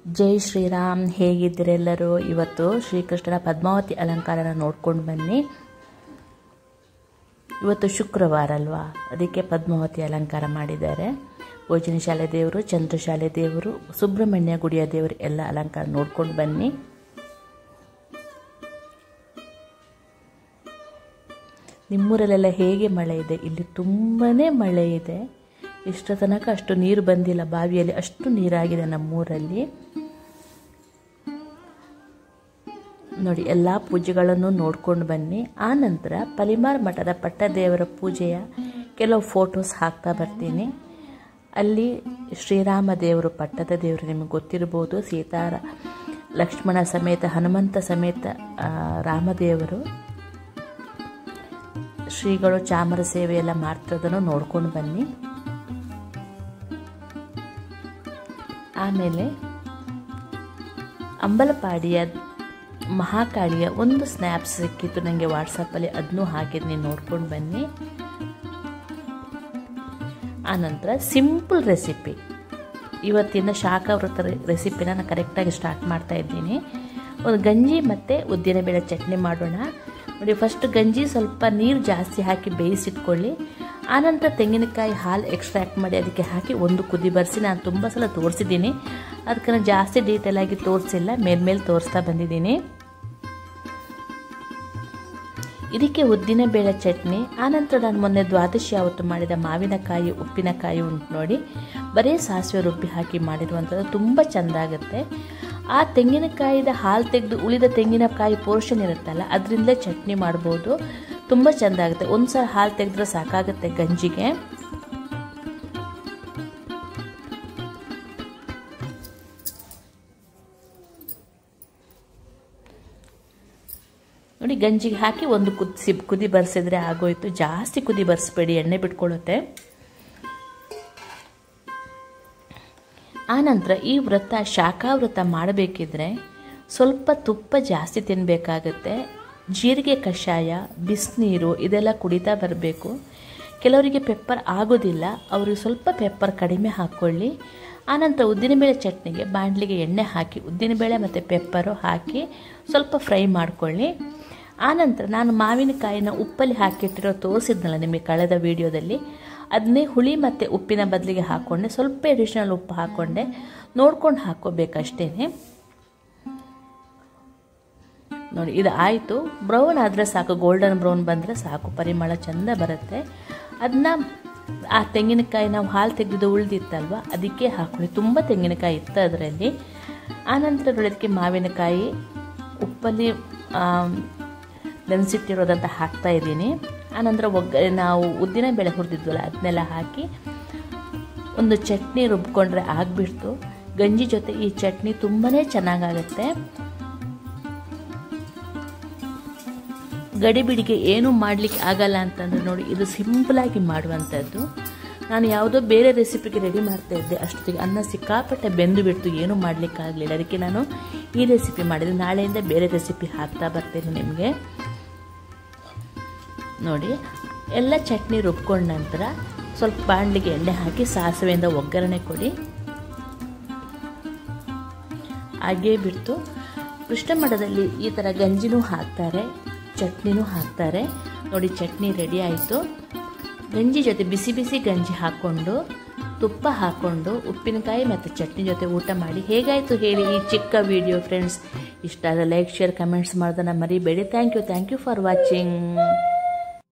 ಜೈ ಶ್ರೀರಾಮ್ ಹೇಗಿದ್ದೀರೆಲ್ಲರೂ ಇವತ್ತು ಶ್ರೀಕೃಷ್ಣನ ಪದ್ಮಾವತಿ ಅಲಂಕಾರನ ನೋಡ್ಕೊಂಡು ಬನ್ನಿ ಇವತ್ತು ಶುಕ್ರವಾರ ಅಲ್ವಾ ಅದಕ್ಕೆ ಪದ್ಮಾವತಿ ಅಲಂಕಾರ ಮಾಡಿದ್ದಾರೆ ಭೋಜನ ಶಾಲೆ ದೇವರು ಚಂದ್ರಶಾಲೆ ದೇವರು ಸುಬ್ರಹ್ಮಣ್ಯ ಗುಡಿಯ ದೇವರು ಎಲ್ಲ ಅಲಂಕಾರ ನೋಡ್ಕೊಂಡು ಬನ್ನಿ ನಿಮ್ಮೂರಲ್ಲೆಲ್ಲ ಹೇಗೆ ಮಳೆ ಇದೆ ಇಲ್ಲಿ ತುಂಬಾ ಮಳೆ ಇದೆ ಇಷ್ಟ ತನಕ ಅಷ್ಟು ನೀರು ಬಂದಿಲ್ಲ ಬಾವಿಯಲ್ಲಿ ಅಷ್ಟು ನೀರಾಗಿದೆ ನಮ್ಮೂರಲ್ಲಿ ನೋಡಿ ಎಲ್ಲ ಪೂಜೆಗಳನ್ನು ನೋಡ್ಕೊಂಡು ಬನ್ನಿ ಆ ನಂತರ ಪಲಿಮಾರ್ ಮಠದ ಪಟ್ಟದೇವರ ಪೂಜೆಯ ಕೆಲವು ಫೋಟೋಸ್ ಹಾಕ್ತಾ ಬರ್ತೀನಿ ಅಲ್ಲಿ ಶ್ರೀರಾಮ ದೇವರು ಪಟ್ಟದ ದೇವರು ನಿಮಗೆ ಗೊತ್ತಿರ್ಬೋದು ಸೀತಾರ ಲಕ್ಷ್ಮಣ ಸಮೇತ ಹನುಮಂತ ಸಮೇತ ರಾಮದೇವರು ಶ್ರೀಗಳು ಚಾಮರ ಸೇವೆ ಎಲ್ಲ ಮಾಡ್ತಿರೋದನ್ನು ನೋಡ್ಕೊಂಡು ಬನ್ನಿ ಆಮೇಲೆ ಅಂಬಲಪಾಡಿಯ ಮಹಾಕಾಳಿಯ ಒಂದು ಸ್ನ್ಯಾಪ್ಸ್ ಸಿಕ್ಕಿತ್ತು ನನಗೆ ವಾಟ್ಸಪ್ಪಲ್ಲಿ ಅದನ್ನೂ ಹಾಕಿದ್ನಿ ನೋಡ್ಕೊಂಡು ಬನ್ನಿ ಆನಂತರ ಸಿಂಪಲ್ ರೆಸಿಪಿ ಇವತ್ತಿನ ಶಾಖವೃತ ರೆಸಿಪಿನ ನಾನು ಕರೆಕ್ಟಾಗಿ ಸ್ಟಾರ್ಟ್ ಮಾಡ್ತಾ ಇದ್ದೀನಿ ಒಂದು ಗಂಜಿ ಮತ್ತು ಉದ್ದಿನಬೇಳೆ ಚಟ್ನಿ ಮಾಡೋಣ ನೋಡಿ ಫಸ್ಟ್ ಗಂಜಿ ಸ್ವಲ್ಪ ನೀರು ಜಾಸ್ತಿ ಹಾಕಿ ಬೇಯಿಸಿಟ್ಕೊಳ್ಳಿ ಆನಂತರ ತೆಂಗಿನಕಾಯಿ ಹಾಲು ಎಕ್ಸ್ಟ್ರಾಕ್ಟ್ ಮಾಡಿ ಅದಕ್ಕೆ ಹಾಕಿ ಒಂದು ಕುದಿ ಬರೆಸಿ ನಾನು ತುಂಬ ಸಲ ತೋರಿಸಿದ್ದೀನಿ ಅದಕ್ಕೆ ನಾನು ಜಾಸ್ತಿ ಡೀಟೇಲ್ ಆಗಿ ತೋರಿಸಿಲ್ಲ ಮೇಲ್ಮೇಲೆ ತೋರಿಸ್ತಾ ಬಂದಿದ್ದೀನಿ ಇದಕ್ಕೆ ಉದ್ದಿನ ಬೇಳೆ ಚಟ್ನಿ ಆನಂತರ ನಾನು ಮೊನ್ನೆ ದ್ವಾದಶಿ ಯಾವತ್ತು ಮಾಡಿದ ಮಾವಿನಕಾಯಿ ಉಪ್ಪಿನಕಾಯಿ ಉಂಟು ನೋಡಿ ಬರೀ ಸಾಸಿವೆ ರುಬ್ಬಿ ಹಾಕಿ ಮಾಡಿರುವಂಥದ್ದು ತುಂಬ ಚೆಂದ ಆಗುತ್ತೆ ಆ ತೆಂಗಿನಕಾಯಿದ ಹಾಲು ತೆಗೆದು ಉಳಿದ ತೆಂಗಿನಕಾಯಿ ಪೋರ್ಷನ್ ಇರುತ್ತಲ್ಲ ಅದರಿಂದಲೇ ಚಟ್ನಿ ಮಾಡ್ಬೋದು ತುಂಬ ಚೆಂದ ಆಗುತ್ತೆ ಒಂದು ಸಲ ಹಾಲು ತೆಗೆದ್ರೆ ಸಾಕಾಗುತ್ತೆ ಗಂಜಿಗೆ ನೋಡಿ ಗಂಜಿಗೆ ಹಾಕಿ ಒಂದು ಕುದಿಸಿ ಕುದಿ ಬರ್ಸಿದ್ರೆ ಆಗೋಯ್ತು ಜಾಸ್ತಿ ಕುದಿ ಬರ್ಸ್ಬೇಡಿ ಎಣ್ಣೆ ಬಿಟ್ಕೊಳ್ಳುತ್ತೆ ಆನಂತರ ಈ ವ್ರತ ಶಾಖಾವ್ರತ ಮಾಡಬೇಕಿದ್ರೆ ಸ್ವಲ್ಪ ತುಪ್ಪ ಜಾಸ್ತಿ ತಿನ್ನಬೇಕಾಗತ್ತೆ ಜೀರಿಗೆ ಕಷಾಯ ಬಿಸಿನೀರು ಇದೆಲ್ಲ ಕುಡಿತಾ ಬರಬೇಕು ಕೆಲವರಿಗೆ ಪೆಪ್ಪರ್ ಆಗೋದಿಲ್ಲ ಅವ್ರಿಗೆ ಸ್ವಲ್ಪ ಪೆಪ್ಪರ್ ಕಡಿಮೆ ಹಾಕ್ಕೊಳ್ಳಿ ಆನಂತರ ಉದ್ದಿನಬೇಳೆ ಚಟ್ನಿಗೆ ಬಾಣಲಿಗೆ ಎಣ್ಣೆ ಹಾಕಿ ಉದ್ದಿನಬೇಳೆ ಮತ್ತು ಪೆಪ್ಪರು ಹಾಕಿ ಸ್ವಲ್ಪ ಫ್ರೈ ಮಾಡ್ಕೊಳ್ಳಿ ಆನಂತರ ನಾನು ಮಾವಿನಕಾಯಿನ ಉಪ್ಪಲ್ಲಿ ಹಾಕಿಟ್ಟಿರೋ ತೋರಿಸಿದ್ನಲ್ಲ ನಿಮಗೆ ಕಳೆದ ವಿಡಿಯೋದಲ್ಲಿ ಅದನ್ನೇ ಹುಳಿ ಮತ್ತು ಉಪ್ಪಿನ ಬದಲಿಗೆ ಹಾಕ್ಕೊಂಡೆ ಸ್ವಲ್ಪ ಎಡಿಷ್ನಲ್ ಉಪ್ಪು ಹಾಕ್ಕೊಂಡೆ ನೋಡ್ಕೊಂಡು ಹಾಕ್ಕೋಬೇಕಷ್ಟೇ ನೋಡಿ ಇದು ಆಯಿತು ಬ್ರೌನ್ ಆದರೆ ಸಾಕು ಗೋಲ್ಡನ್ ಬ್ರೌನ್ ಬಂದರೆ ಸಾಕು ಪರಿಮಳ ಚೆಂದ ಬರುತ್ತೆ ಅದನ್ನ ಆ ತೆಂಗಿನಕಾಯಿ ನಾವು ಹಾಲು ತೆಗೆದು ಉಳಿದಿತ್ತಲ್ವ ಅದಕ್ಕೆ ಹಾಕ್ಕೊಳ್ಳಿ ತುಂಬ ತೆಂಗಿನಕಾಯಿ ಇತ್ತು ಅದರಲ್ಲಿ ಆನಂತರ ಅದಕ್ಕೆ ಮಾವಿನಕಾಯಿ ಉಪ್ಪಲ್ಲಿ ನೆನೆಸಿಟ್ಟಿರೋದಂತ ಹಾಕ್ತಾ ಇದ್ದೀನಿ ಆನಂತರ ಒಗ್ಗ ನಾವು ಉದ್ದಿನ ಬೇಳೆ ಹುರಿದಿದ್ವಲ್ಲ ಅದನ್ನೆಲ್ಲ ಹಾಕಿ ಒಂದು ಚಟ್ನಿ ರುಬ್ಕೊಂಡ್ರೆ ಆಗಿಬಿಡ್ತು ಗಂಜಿ ಜೊತೆ ಈ ಚಟ್ನಿ ತುಂಬಾ ಚೆನ್ನಾಗಾಗತ್ತೆ ಗಡಿಬಿಡಿಗೆ ಏನೂ ಮಾಡಲಿಕ್ಕೆ ಆಗಲ್ಲ ಅಂತಂದರೆ ನೋಡಿ ಇದು ಸಿಂಪಲಾಗಿ ಮಾಡುವಂಥದ್ದು ನಾನು ಯಾವುದೋ ಬೇರೆ ರೆಸಿಪಿಗೆ ರೆಡಿ ಮಾಡ್ತಾ ಇದ್ದೆ ಅಷ್ಟೊತ್ತಿಗೆ ಅನ್ನ ಸಿಕ್ಕಾಪಟ್ಟೆ ಬೆಂದು ಬಿಡ್ತು ಏನೂ ಮಾಡಲಿಕ್ಕಾಗಲಿಲ್ಲ ಅದಕ್ಕೆ ನಾನು ಈ ರೆಸಿಪಿ ಮಾಡಿದೆ ನಾಳೆಯಿಂದ ಬೇರೆ ರೆಸಿಪಿ ಹಾಕ್ತಾ ಬರ್ತೇನೆ ನಿಮಗೆ ನೋಡಿ ಎಲ್ಲ ಚಟ್ನಿ ರುಬ್ಕೊಂಡ ನಂತರ ಸ್ವಲ್ಪ ಬಾಣಲಿಗೆ ಎಣ್ಣೆ ಹಾಕಿ ಸಾಸಿವೆಯಿಂದ ಒಗ್ಗರಣೆ ಕೊಡಿ ಹಾಗೇ ಬಿಟ್ಟು ಕೃಷ್ಣ ಮಠದಲ್ಲಿ ಈ ಥರ ಗಂಜಿನೂ ಹಾಕ್ತಾರೆ ಚಟ್ನಿನೂ ಹಾಕ್ತಾರೆ ನೋಡಿ ಚಟ್ನಿ ರೆಡಿ ಆಯಿತು ಗಂಜಿ ಜೊತೆ ಬಿಸಿ ಬಿಸಿ ಗಂಜಿ ಹಾಕ್ಕೊಂಡು ತುಪ್ಪ ಹಾಕ್ಕೊಂಡು ಉಪ್ಪಿನಕಾಯಿ ಮತ್ತು ಚಟ್ನಿ ಜೊತೆ ಊಟ ಮಾಡಿ ಹೇಗಾಯಿತು ಹೇಳಿ ಈ ಚಿಕ್ಕ ವಿಡಿಯೋ ಫ್ರೆಂಡ್ಸ್ ಇಷ್ಟ ಆದರೆ ಲೈಕ್ ಶೇರ್ ಕಮೆಂಟ್ಸ್ ಮಾಡೋದನ್ನು ಮರಿಬೇಡಿ thank you thank you for watching